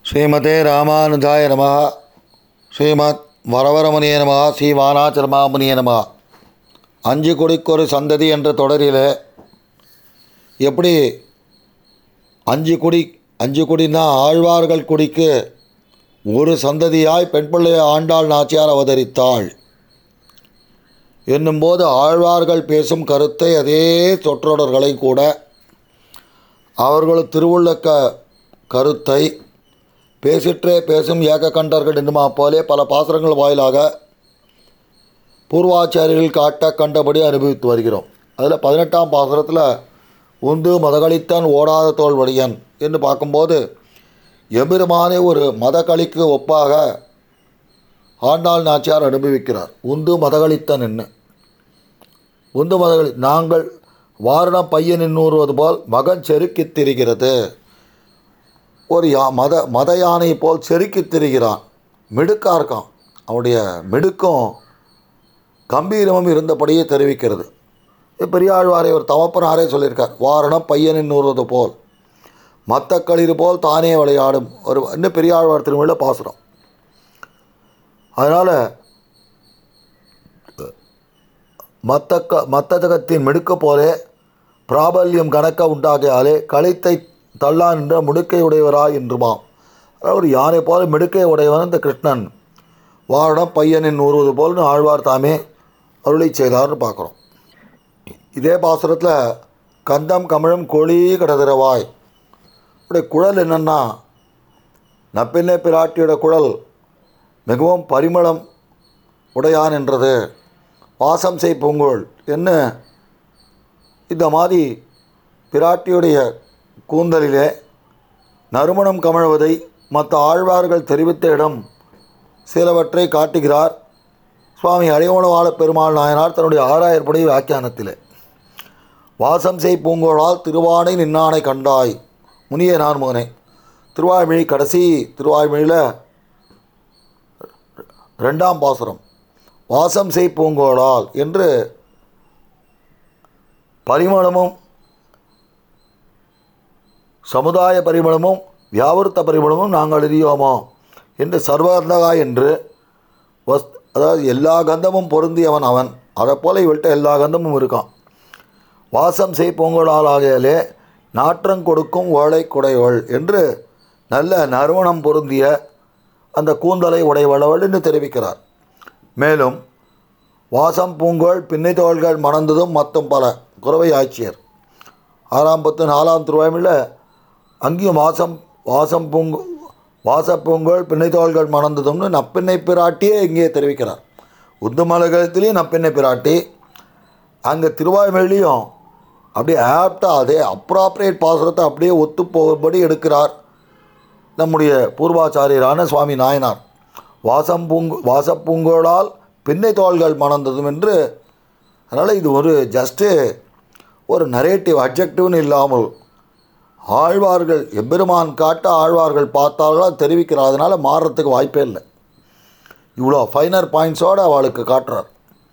ஸ்ரீமதே ராமானுஜாய நம ஸ்ரீமத் வரவரமுனிய நம ஸ்ரீ வானாச்சரமாமுனிய நம அஞ்சு குடிக்கொரு சந்ததி என்ற தொடரில் எப்படி அஞ்சு குடி அஞ்சு குடினா ஆழ்வார்கள் குடிக்கு ஒரு சந்ததியாய் பெண் பிள்ளையை ஆண்டாள் நாச்சியார் அவதரித்தாள் என்னும்போது ஆழ்வார்கள் பேசும் கருத்தை அதே சொற்றொடர்களை கூட அவர்கள் திருவுள்ள க கருத்தை பேசிற்றே பேசும் ஏக கண்டர்கள் என்னுமா போலே பல பாசுரங்கள் வாயிலாக பூர்வாச்சாரியர்கள் காட்ட கண்டபடி அனுபவித்து வருகிறோம் அதில் பதினெட்டாம் பாசுரத்தில் உந்து மதகளித்தான் ஓடாத தோல்வடியன் என்று பார்க்கும்போது எம்பெருமானே ஒரு மதகளிக்கு ஒப்பாக ஆண்டாள் நாச்சியார் அனுபவிக்கிறார் உந்து மதகளித்தன் என்ன உந்து மதகளி நாங்கள் வாரணம் பையன் எண்ணூறுவது போல் மகன் செருக்கித் திரிகிறது ஒரு யா மத மத யானை போல் செருக்கித் திரிகிறான் மிடுக்காக இருக்கான் அவனுடைய மிடுக்கும் கம்பீரமும் இருந்தபடியே தெரிவிக்கிறது பெரியாழ்வாரை ஒரு தவப்பனாரே சொல்லியிருக்கார் வாரணம் பையனின் நூறுவது போல் மத்த களிறு போல் தானே விளையாடும் ஒரு இன்னும் பெரியாழ்வார் திருமணில் பாசுகிறோம் அதனால் மத்த க மத்த ஜகத்தின் மிடுக்க போலே பிராபல்யம் கணக்க உண்டாகியாலே கழித்தை தள்ளான் என்ற முடுக்கை உடையவராய் என்றுமாம் அதாவது ஒரு யானை போல மிடுக்கை உடையவன் இந்த கிருஷ்ணன் வாரணம் பையனின் நூறுவது போல்னு ஆழ்வார் தாமே அருளை செய்தார்னு பார்க்குறோம் இதே பாசுரத்தில் கந்தம் கமிழும் கொழி கடதிரவாய் உடைய குழல் என்னென்னா நப்பின்னை பிராட்டியோட குழல் மிகவும் பரிமளம் உடையான் என்றது வாசம் செய் பூங்கோள் என்ன இந்த மாதிரி பிராட்டியுடைய கூந்தலிலே நறுமணம் கமழ்வதை மற்ற ஆழ்வார்கள் தெரிவித்த இடம் சிலவற்றை காட்டுகிறார் சுவாமி அடையோணவாள பெருமாள் நாயனார் தன்னுடைய ஆறாயிரப்படி வியாக்கியானத்திலே வாசம் செய் பூங்கோளால் திருவானை நின்னானை கண்டாய் முனிய நான் மகனே திருவாய்மொழி கடைசி திருவாய்மொழியில் ரெண்டாம் பாசுரம் வாசம் செய் பூங்கோளால் என்று பரிமளமும் சமுதாய பரிமளமும் வியாபாரத்த பரிமளமும் நாங்கள் அறியோமோ என்று சர்வகந்தகா என்று வஸ் அதாவது எல்லா கந்தமும் பொருந்தியவன் அவன் அதை போல இவள்கிட்ட எல்லா கந்தமும் இருக்கான் வாசம் செய் பூங்கோளால் ஆகையாலே நாற்றம் கொடுக்கும் ஓலை குடைவள் என்று நல்ல நறுமணம் பொருந்திய அந்த கூந்தலை உடையவளவள் என்று தெரிவிக்கிறார் மேலும் வாசம் பூங்கோள் பின்னை தோள்கள் மணந்ததும் மத்தும் பல குறவை ஆட்சியர் ஆறாம் பத்து நாலாம் திருவாய்மில் அங்கேயும் வாசம் வாசம் பூங்கு வாசப்பூங்கோள் பின்னை தோள்கள் மணந்ததும்னு நப்பின்னை பிராட்டியே இங்கே தெரிவிக்கிறார் உத்துமலகத்திலையும் நப்பின்னை பிராட்டி அங்கே திருவாய்மொழிலையும் அப்படியே ஆப்டாக அதே அப்ராப்ரேட் பாசுரத்தை அப்படியே ஒத்து போகும்படி எடுக்கிறார் நம்முடைய பூர்வாச்சாரியரான சுவாமி நாயனார் வாசம் பூங்கு வாசப்பூங்கோளால் பின்னை தோள்கள் மணந்ததும் என்று அதனால் இது ஒரு ஜஸ்ட்டு ஒரு நரேட்டிவ் அப்ஜெக்டிவ்னு இல்லாமல் ஆழ்வார்கள் எம்பெருமான் காட்ட ஆழ்வார்கள் பார்த்தார்களோ தெரிவிக்கிறார் அதனால் மாறுறதுக்கு வாய்ப்பே இல்லை இவ்வளோ ஃபைனர் பாயிண்ட்ஸோடு அவளுக்கு காட்டுறார்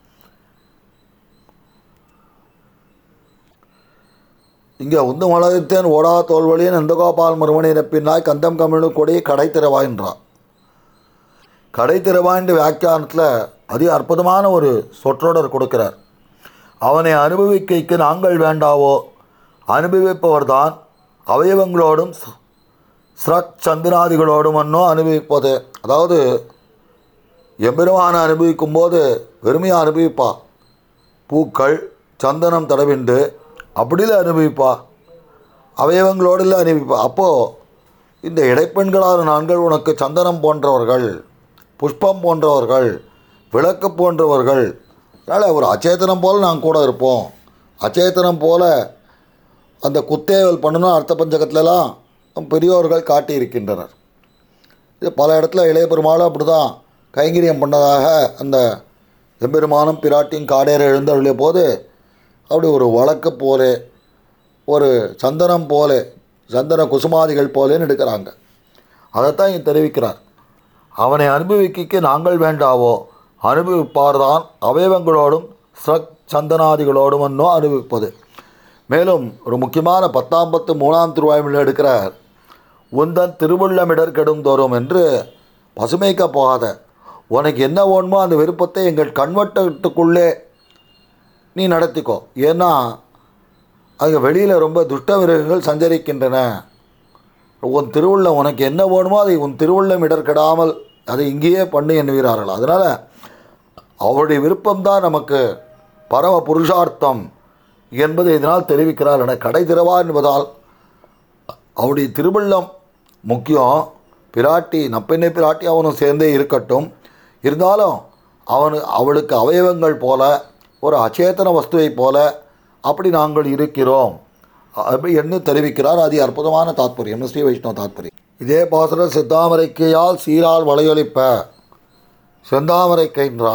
இங்கே உந்து மலகத்தேன் ஓடா தோல்வழியன் நந்தகோபால் மறுமணி பின்னாய் கந்தம் கமிழ் கொடி கடை திறவாயின்றார் கடை திறவாயின்ற வியாக்கியானத்தில் அதி அற்புதமான ஒரு சொற்றொடர் கொடுக்கிறார் அவனை அனுபவிக்கைக்கு நாங்கள் வேண்டாவோ அனுபவிப்பவர்தான் அவயவங்களோடும் ஸ்ரக் சந்திராதிகளோடும் அன்னோ அனுபவிப்பது அதாவது எம்பெருமான அனுபவிக்கும் போது வெறுமையாக அனுபவிப்பா பூக்கள் சந்தனம் தடவிண்டு அப்படில அனுபவிப்பா அவயவங்களோடு அனுபவிப்பா அப்போது இந்த இடைப்பெண்களான நான்கள் உனக்கு சந்தனம் போன்றவர்கள் புஷ்பம் போன்றவர்கள் விளக்கு போன்றவர்கள் அதனால் ஒரு அச்சேதனம் போல் நாங்கள் கூட இருப்போம் அச்சேதனம் போல் அந்த குத்தேவல் பண்ணணும் அர்த்த பஞ்சகத்திலலாம் பெரியோர்கள் காட்டியிருக்கின்றனர் இது பல இடத்துல இளைய பெருமாளும் அப்படி தான் கைங்கரியம் பண்ணதாக அந்த எம்பெருமானும் பிராட்டியும் காடேற எழுந்தருளிய போது அப்படி ஒரு வழக்கு போலே ஒரு சந்தனம் போல சந்தன குசுமாதிகள் போலேன்னு எடுக்கிறாங்க அதைத்தான் இங்கே தெரிவிக்கிறார் அவனை அனுபவிக்க நாங்கள் வேண்டாவோ அனுபவிப்பார்தான் அவயவங்களோடும் ஸ்ரக் சந்தனாதிகளோடும் என்னோ அனுபவிப்பது மேலும் ஒரு முக்கியமான பத்தாம் பத்து மூணாம் திருவாய்மொழி எடுக்கிறார் உந்தன் திருவுள்ளமிடர் கெடும் தோறும் என்று பசுமைக்க போகாத உனக்கு என்ன வேணுமோ அந்த விருப்பத்தை எங்கள் கண்வட்டத்துக்குள்ளே நீ நடத்திக்கோ ஏன்னா அங்கே வெளியில் ரொம்ப துஷ்ட மிருகங்கள் சஞ்சரிக்கின்றன உன் திருவுள்ளம் உனக்கு என்ன வேணுமோ அதை உன் திருவுள்ளம் இடர் கெடாமல் அதை இங்கேயே பண்ணு என்கிறார்கள் அதனால் அவருடைய விருப்பம்தான் நமக்கு பரம புருஷார்த்தம் என்பதை இதனால் தெரிவிக்கிறார் என கடை திறவா என்பதால் அவருடைய திருவுள்ளம் முக்கியம் பிராட்டி நப்பெண்ணை பிராட்டி அவனும் சேர்ந்தே இருக்கட்டும் இருந்தாலும் அவனு அவளுக்கு அவயவங்கள் போல ஒரு அச்சேதன வஸ்துவைப் போல அப்படி நாங்கள் இருக்கிறோம் அப்படி என்று தெரிவிக்கிறார் அது அற்புதமான தாத்பரியம் ஸ்ரீ வைஷ்ணவ தாத்பரியம் இதே பாசுர சித்தாமரைக்கையால் சீரால் வளையொலிப்ப செந்தாமரைக்கைன்றா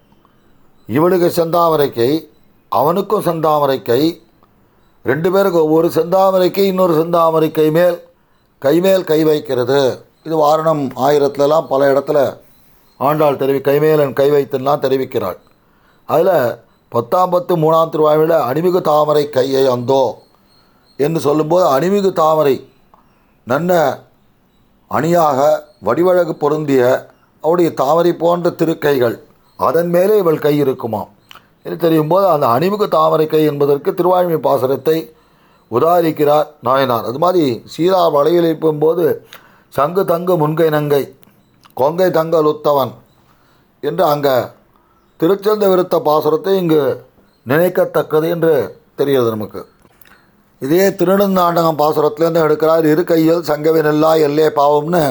இவனுக்கு செந்தாமரைக்கை அவனுக்கும் செந்தாமரைக்கை ரெண்டு பேருக்கும் ஒரு செந்தாமரைக்கை இன்னொரு செந்தாமரைக்கை மேல் கைமேல் கை வைக்கிறது இது வாரணம் ஆயிரத்துலலாம் பல இடத்துல ஆண்டாள் தெரிவி கைமேலன் கை வைத்துலாம் தெரிவிக்கிறாள் அதில் பத்தாம் பத்து மூணாம் திருவாயில் அணிமிகு தாமரை கையை அந்தோ என்று சொல்லும்போது அணிமிகு தாமரை நன்ன அணியாக வடிவழகு பொருந்திய அவருடைய தாமரை போன்ற திருக்கைகள் அதன் மேலே இவள் கை இருக்குமாம் இது தெரியும் போது அந்த அணிமுக தாமரை கை என்பதற்கு திருவாழ்மை பாசனத்தை உதாரிக்கிறார் நாயனார் அது மாதிரி சீரா வளையலிப்பும் போது சங்கு தங்கு முன்கை நங்கை கொங்கை தங்கல் உத்தவன் என்று அங்கே திருச்செந்த விருத்த பாசுரத்தை இங்கு நினைக்கத்தக்கது என்று தெரிகிறது நமக்கு இதே திருநந்தாண்டகம் பாசுரத்துலேருந்து எடுக்கிறார் இரு கையில் சங்கவினல்லா எல்லே பாவம்னு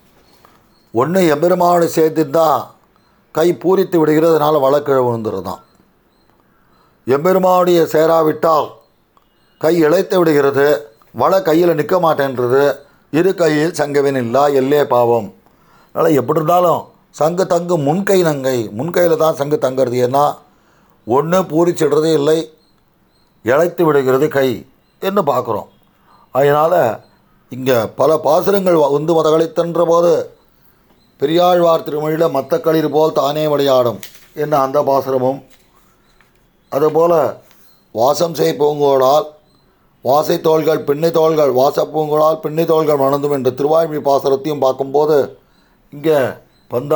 ஒன்று எம்பெருமானோடு சேர்த்துட்டா கை பூரித்து விடுகிறதுனால வழக்கிழ விழுந்துறது தான் எம்பெருமானுடைய சேராவிட்டால் கை இழைத்து விடுகிறது வள கையில் நிற்க மாட்டேன்றது இரு கையில் சங்கவின் இல்லா எல்லே பாவம் அதனால் எப்படி இருந்தாலும் சங்கு தங்கு முன்கை நங்கை முன்கையில் தான் சங்கு தங்கிறது ஏன்னா ஒன்று பூரிச்சிடுறது இல்லை இழைத்து விடுகிறது கை என்று பார்க்குறோம் அதனால் இங்கே பல பாசுரங்கள் உந்து மதகளித்தன்ற போது பெரியாழ்வார் திருமொழியில் மத்த களிர் போல் தானே விளையாடும் என்ன அந்த பாசுரமும் அதுபோல் வாசம் செய் பூங்கோடால் வாசை தோள்கள் பின்னை தோள்கள் வாசப்பூங்கோடால் பின்னை தோள்கள் மணந்தும் என்ற திருவாய்மொழி பாசுரத்தையும் பார்க்கும்போது இங்கே பந்தா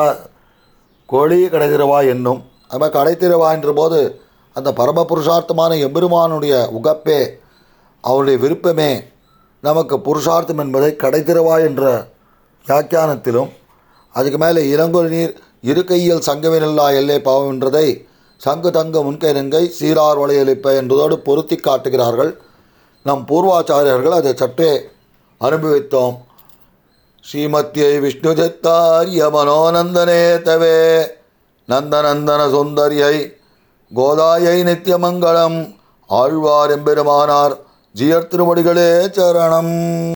கோழி கடைதிரவா என்னும் அது மாதிரி கடைத்திரவா என்ற போது அந்த பரம புருஷார்த்தமான எம்பெருமானுடைய உகப்பே அவருடைய விருப்பமே நமக்கு புருஷார்த்தம் என்பதை கடைத்திரவா என்ற வியாக்கியானத்திலும் அதுக்கு மேலே இளங்கொழி நீர் இரு கையில் சங்கவினில்லா எல்லை பாவம் என்றதை சங்கு தங்க முன்கை நங்கை சீரார் வளையளிப்ப என்பதோடு பொருத்தி காட்டுகிறார்கள் நம் பூர்வாச்சாரியர்கள் அதை சற்றே அனுபவித்தோம் ஸ்ரீமத்தியை விஷ்ணு ஜத்தாரிய மனோநந்தனே தவே நந்தநந்தன சுந்தரியை கோதாயை நித்தியமங்கலம் ஆழ்வார் எம்பெருமானார் ஜியர் திருமடிகளே சரணம்